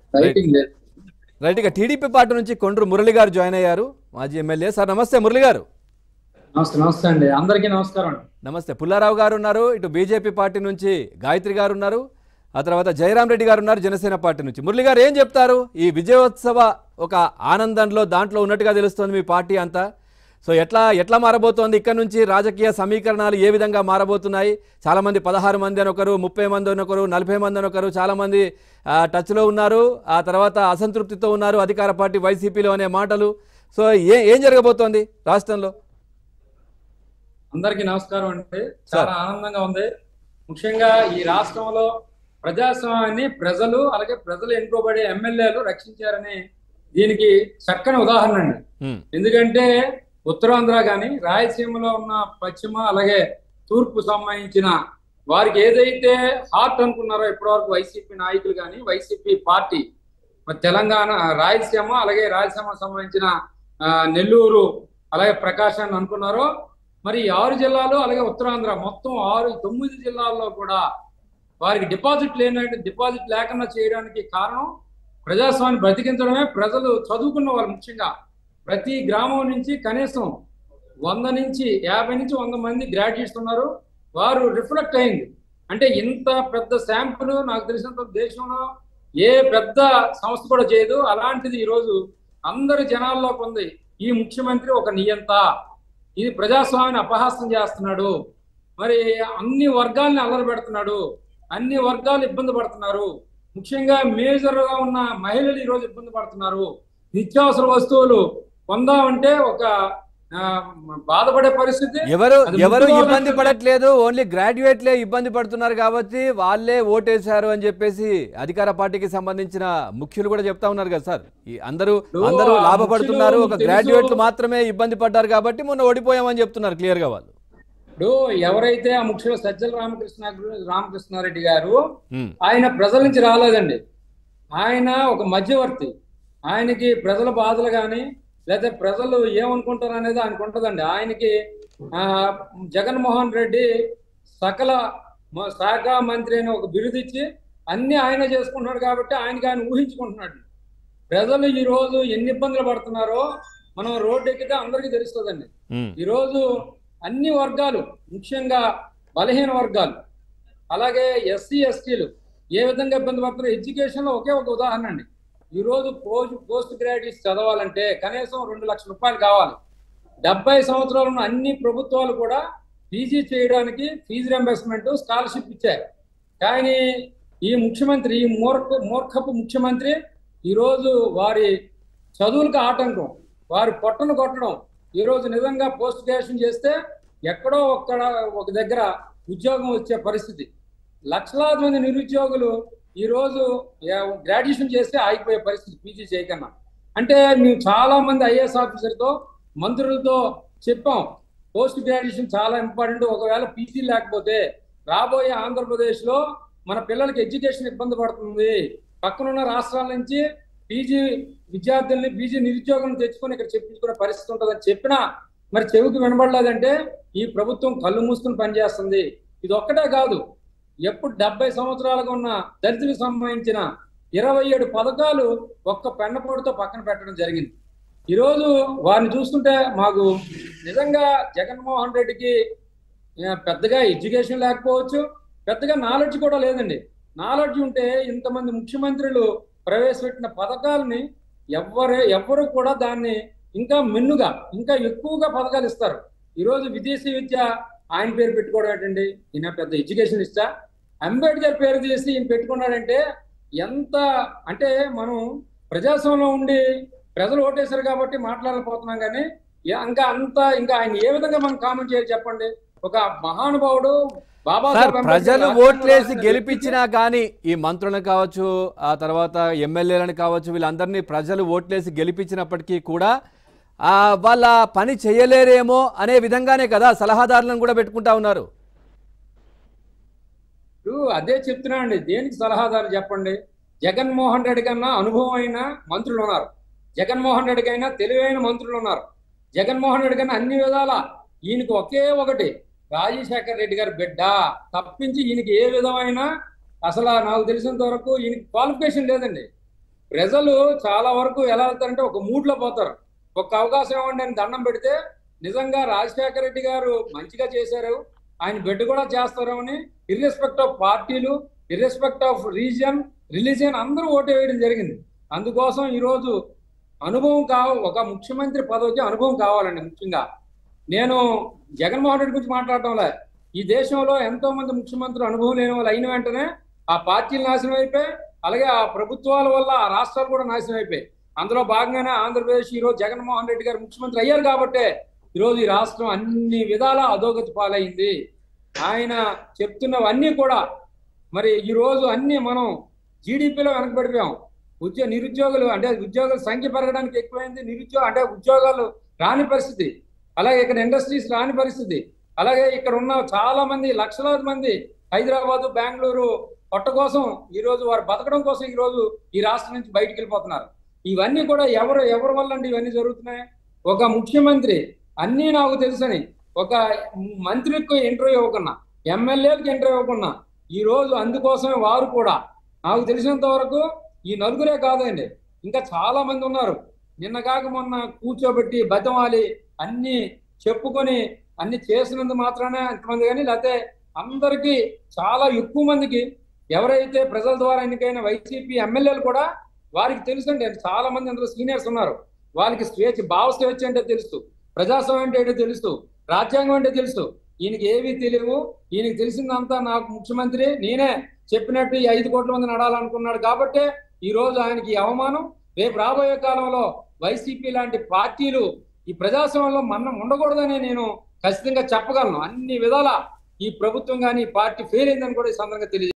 Writing లేదు right ఇక TDP party నుంచి కొండ్రు మురళి గారు జాయిన్ అయ్యారు మాజీ ఎమ్మెల్యే సార్ నమస్తే మురళి గారు నమస్తే నమస్తే అండి అందరికీ నమస్కారం అండి నమస్తే పుల్లారావు గారు ఉన్నారు ఇటు బీజేపీ పార్టీ నుంచి గాయత్రి గారు ఉన్నారు ఆ తర్వాత జయరాం రెడ్డి గారు ఉన్నారు జనసేన పార్టీ నుంచి మురళి గారు ఏం చెప్తారు ఈ విజయోత్సవ ఒక ఆనందంలో దాంట్లో ఉన్నట్టుగా తెలుస్తోంది మీ పార్టీ అంతా సో ఎట్లా ఎట్లా మారబోతోంది ఇక్కడ నుంచి రాజకీయ సమీకరణాలు ఏ విధంగా మారబోతున్నాయి చాలామంది పదహారు మంది అని ఒకరు ముప్పై మంది అని ఒకరు నలభై మంది అని ఒకరు చాలామంది ఆ, టచ్లో ఉన్నారు ఆ తర్వాత అసంతృప్తితో ఉన్నారు అధికార పార్టీ వైసీపీలో అనే మాటలు సో ఏ ఏం జరగబోతోంది రాష్ట్రంలో అందరికీ నమస్కారం అండి చాలా ఆనందంగా ఉంది ముఖ్యంగా ఈ రాష్ట్రంలో ప్రజాస్వామ్యాన్ని ప్రజలు అలాగే ప్రజలు ఎన్నుకోబడే ఎమ్మెల్యేలు రక్షించారని దీనికి చక్కని ఉదాహరణ అండి ఉమ్, ఎందుకంటే ఉత్తరాంధ్ర కానీ రాయలసీమలో ఉన్న పశ్చిమ అలాగే తూర్పు సంబంధించిన వారికి ఏదైతే హార్ట్ అనుకున్నారో ఇప్పటివరకు వైసీపీ నాయకులు కానీ వైసీపీ పార్టీ మరి తెలంగాణ రాయలసీమ అలాగే రాయలసీమ సంబంధించిన ఆ, నెల్లూరు అలాగే ప్రకాశాన్ని అనుకున్నారో మరి ఈ ఆరు జిల్లాలు అలాగే ఉత్తరాంధ్ర మొత్తం ఆరు తొమ్మిది జిల్లాల్లో కూడా వారికి డిపాజిట్ లేని డిపాజిట్ లేకుండా చేయడానికి కారణం ప్రజాస్వామ్యాన్ని బ్రతికించడమే ప్రజలు చదువుకున్న వాళ్ళు ముఖ్యంగా ప్రతి గ్రామం నుంచి కనీసం వంద నుంచి యాభై నుంచి వంద మంది గ్రాడ్యుయేట్స్ ఉన్నారు వారు రిఫ్లెక్ట్ అయింది అంటే ఇంత పెద్ద శాంపుల్ నాకు తెలిసినంత దేశంలో ఏ పెద్ద సంస్థ కూడా చేయదు అలాంటిది ఈరోజు అందరి జనాల్లోకి ఉంది ఈ ముఖ్యమంత్రి ఒక నియంత ఇది ప్రజాస్వామ్యాన్ని అపహాస్యం చేస్తున్నాడు మరి అన్ని వర్గాల్ని అల్లరి పెడుతున్నాడు అన్ని వర్గాలు ఇబ్బంది పడుతున్నారు ముఖ్యంగా మేజర్ గా ఉన్న మహిళలు ఈరోజు ఇబ్బంది పడుతున్నారు నిత్యావసర వస్తువులు కొందామంటే ఒక ఆ, బాధపడే పరిస్థితి ఎవరు అది ఎవరు ముందుగా ఇబ్బంది ఉన్నట్టు- పడట్లేదు ఓన్లీ గ్రాడ్యుయేట్లే ఇబ్బంది పడుతున్నారు కాబట్టి వాళ్ళే ఓటేశారు అని చెప్పేసి అధికార పార్టీకి సంబంధించిన ముఖ్యులు కూడా చెప్తా ఉన్నారు కదా సార్ ఈ అందరూ ఇప్పుడు అందరూ ఆ లాభపడుతున్నారు ఒక ముఖ్యులు తెలుసు. గ్రాడ్యుయేట్లు మాత్రమే ఇబ్బంది పడ్డారు కాబట్టి మొన్న ఓడిపోయామని చెప్తున్నారు క్లియర్ గా వాళ్ళు ఇప్పుడు ఎవరైతే ఆ ముఖ్యులు సజ్జల రామకృష్ణ రామకృష్ణారెడ్డి గారు ఉమ్, ఆయన ప్రజల నుంచి రాలేదండి ఆయన ఒక మధ్యవర్తి ఆయనకి ప్రజల బాధలు కానీ లేదా ప్రజలు ఏమనుకుంటారు అనేది ఆయనకు ఉంటుందండి ఆయనకి ఆ, జగన్మోహన్ రెడ్డి సకల మ- శాఖ మంత్రి అని ఒక బిరుదు ఇచ్చి అన్ని ఆయన చేసుకుంటున్నాడు కాబట్టి ఆయనకి ఆయన ఊహించుకుంటున్నాడు ప్రజలు ఈ రోజు ఎన్ని ఇబ్బందులు పడుతున్నారో మనం రోడ్డు ఎక్కితే అందరికీ తెలుస్తుందండి ఉమ్, ఈరోజు అన్ని వర్గాలు ముఖ్యంగా బలహీన వర్గాలు అలాగే ఎస్సీ ఎస్టీలు ఏ విధంగా ఇబ్బంది పడుతున్నారు ఎడ్యుకేషన్ లో ఒకే ఒక ఉదాహరణ అండి ఈ రోజు పోస్ట్ పోస్ట్ గ్రాడ్యుయేట్స్ చదవాలంటే కనీసం రెండు లక్షల రూపాయలు కావాలి డెబ్బై సంవత్సరాలు ఉన్న అన్ని ప్రభుత్వాలు కూడా పీజీ చేయడానికి ఫీజు రెంబర్స్మెంట్ స్కాలర్షిప్ ఇచ్చాయి కానీ ఈ ముఖ్యమంత్రి ఈ మూర్ఖ మూర్ఖపు ముఖ్యమంత్రి ఈరోజు వారి చదువులకు ఆటంకం వారి పొట్టను కొట్టడం ఈరోజు నిజంగా పోస్ట్ గ్రాడ్యుయేషన్ చేస్తే ఎక్కడో ఒక్కడ ఒక దగ్గర ఉద్యోగం వచ్చే పరిస్థితి లక్షలాది మంది నిరుద్యోగులు ఈరోజు గ్రాడ్యుయేషన్ చేస్తే ఆగిపోయే పరిస్థితి పీజీ చేయకన్నా అంటే మేము చాలా మంది ఐఏఎస్ ఆఫీసర్తో మంత్రులతో చెప్పాం పోస్ట్ గ్రాడ్యుయేషన్ చాలా ఇంపార్టెంట్ ఒకవేళ పీజీ లేకపోతే రాబోయే ఆంధ్రప్రదేశ్లో మన పిల్లలకి ఎడ్యుకేషన్ ఇబ్బంది పడుతుంది పక్కనున్న రాష్ట్రాల నుంచి పీజీ విద్యార్థుల్ని పీజీ నిరుద్యోగం తెచ్చుకొని ఇక్కడ చెప్పించుకునే పరిస్థితి ఉంటుందని చెప్పినా మరి చెవికి వినబడలేదంటే ఈ ప్రభుత్వం కళ్ళు మూసుకుని పనిచేస్తుంది ఇది ఒక్కటే కాదు ఎప్పుడు డెబ్బై సంవత్సరాలుగా ఉన్న దళితులకు సంబంధించిన ఇరవై ఏడు పథకాలు ఒక్క పెన్నపోటుతో పక్కన పెట్టడం జరిగింది ఈరోజు వారిని చూస్తుంటే మాకు నిజంగా జగన్మోహన్ రెడ్డికి ఆ, పెద్దగా ఎడ్యుకేషన్ లేకపోవచ్చు పెద్దగా నాలెడ్జ్ కూడా లేదండి నాలెడ్జ్ ఉంటే ఇంతమంది ముఖ్యమంత్రులు ప్రవేశపెట్టిన పథకాలని ఎవరే ఎవ్వరు కూడా దాన్ని ఇంకా మిన్నుగా ఇంకా ఎక్కువగా పథకాలు ఇస్తారు ఈరోజు విదేశీ విద్య ఆయన పేరు పెట్టుకోవడం ఏంటండి ఈయన పెద్ద ఎడ్యుకేషన్ ఇస్తా అంబేద్కర్ పేరు తీసి ఈయన పెట్టుకున్నాడంటే ఎంత అంటే మనం ప్రజాస్వామ్యంలో ఉండి ప్రజలు ఓటేశారు కాబట్టి మాట్లాడలేకపోతున్నాం కానీ ఏ- ఇంకా అంత ఇంకా ఆయన ఏ విధంగా మనం కామెంట్ చేయాలి చెప్పండి ఒక మహానుభావుడు సార్ బాబాసాహెబ్ అంబేద్కర్ ప్రజలు రాజ్యాంగం ఓట్లేసి రాసిన గెలిపించినా కానీ ఈ మంత్రులను కావచ్చు ఆ తర్వాత ఎమ్మెల్యేలను కావచ్చు వీళ్ళందరినీ ప్రజలు ఓట్లేసి గెలిపించినప్పటికీ కూడా ఆ, వాళ్ళ పని చేయలేరేమో అనే విధంగానే కదా సలహాదారులను కూడా పెట్టుకుంటా ఉన్నారు ఇప్పుడు అదే చెప్తున్నా అండి దేనికి సలహాదారు చెప్పండి జగన్మోహన్ రెడ్డి కన్నా అనుభవం అయిన మంత్రులు ఉన్నారు జగన్మోహన్ రెడ్డి కైనా తెలివైన మంత్రులు ఉన్నారు జగన్మోహన్ రెడ్డి కన్నా అన్ని విధాల ఈయనకి ఒకే ఒకటి రాజశేఖర్ రెడ్డి గారి బిడ్డ తప్పించి ఈయనకి ఏ విధమైన అసలు నాకు తెలిసినంత వరకు ఈయనకి క్వాలిఫికేషన్ లేదండి ప్రజలు చాలా వరకు ఎలా వెళ్తారంటే ఒక మూడ్లో పోతారు ఒక అవకాశం ఇవ్వండి అని దండం పెడితే నిజంగా రాజశేఖర రెడ్డి గారు మంచిగా చేశారు ఆయన బిడ్డ కూడా చేస్తారు అని ఇర్రెస్పెక్ట్ ఆఫ్ పార్టీలు ఇర్రెస్పెక్ట్ ఆఫ్ రీజియన్ రిలీజియన్ అందరూ ఓటు వేయడం జరిగింది అందుకోసం ఈరోజు అనుభవం కావ ఒక ముఖ్యమంత్రి పదవికి అనుభవం కావాలండి ముఖ్యంగా నేను జగన్మోహన్ రెడ్డి గురించి మాట్లాడటంలే ఈ దేశంలో ఎంతో మంది ముఖ్యమంత్రులు అనుభవం లేని వాళ్ళు అయిన వెంటనే ఆ పార్టీలు నాశనం అయిపోయి అలాగే ఆ ప్రభుత్వాల వల్ల ఆ రాష్ట్రాలు కూడా నాశనం అయిపోయి అందులో భాగంగానే ఆంధ్రప్రదేశ్ ఈరోజు జగన్మోహన్ రెడ్డి గారు ముఖ్యమంత్రి అయ్యారు కాబట్టే ఈరోజు ఈ రాష్ట్రం అన్ని విధాల అధోగతి పాలైంది ఆయన చెప్తున్నవన్నీ కూడా మరి ఈ రోజు అన్ని మనం జీడిపిలో వెనకబడిపోయాం ఉద్యోగ నిరుద్యోగులు అంటే ఉద్యోగుల సంఖ్య పెరగడానికి ఎక్కువైంది నిరుద్యోగ అంటే ఉద్యోగాలు రాని పరిస్థితి అలాగే ఇక్కడ ఇండస్ట్రీస్ రాని పరిస్థితి అలాగే ఇక్కడ ఉన్న చాలా మంది లక్షలాది మంది హైదరాబాద్ బెంగళూరు పొట్ట కోసం ఈ రోజు వారు బతకడం కోసం ఈ రోజు ఈ రాష్ట్రం నుంచి బయటికి వెళ్ళిపోతున్నారు ఇవన్నీ కూడా ఎవరు ఎవరి వల్ల అండి ఇవన్నీ జరుగుతున్నాయి ఒక ముఖ్యమంత్రి అన్నీ నాకు తెలుసని ఒక మంత్రికి ఇంటర్వ్యూ ఇవ్వకున్నా ఎమ్మెల్యేలకు ఇంటర్వ్యూ ఇవ్వకున్నా ఈ రోజు అందుకోసమే వారు కూడా నాకు తెలిసినంత వరకు ఈ నలుగురే కాదండి ఇంకా చాలా మంది ఉన్నారు నిన్న కాక మొన్న కూర్చోబెట్టి బతమాలి అన్ని చెప్పుకొని అన్ని చేసినందు మాత్రానే అంతమంది కానీ లేకపోతే అందరికీ చాలా ఎక్కువ మందికి ఎవరైతే ప్రజల ద్వారా ఎన్నికైన వైసీపీ ఎమ్మెల్యేలు కూడా వారికి తెలుసండి చాలా మంది అందులో సీనియర్స్ ఉన్నారు వాళ్ళకి స్వేచ్ఛ భావ స్వేచ్ఛ అంటే తెలుసు ప్రజాస్వామ్యం అంటే ఏంటో తెలుసు రాజ్యాంగం అంటే తెలుసు ఈయనకి ఏమీ తెలియవు ఈయనకి తెలిసిందంతా నాకు ముఖ్యమంత్రి నేనే చెప్పినట్టు ఈ ఐదు కోట్ల మంది నడాలనుకున్నాడు కాబట్టే ఈ రోజు ఆయనకి ఈ అవమానం రేపు రాబోయే కాలంలో వైసీపీ లాంటి పార్టీలు ఈ ప్రజాస్వామ్యంలో మనం ఉండకూడదని నేను ఖచ్చితంగా చెప్పగలను అన్ని విధాల ఈ ప్రభుత్వం కానీ ఈ పార్టీ ఫెయిల్ అయిందని కూడా ఈ సందర్భంగా తెలియజేస్తాను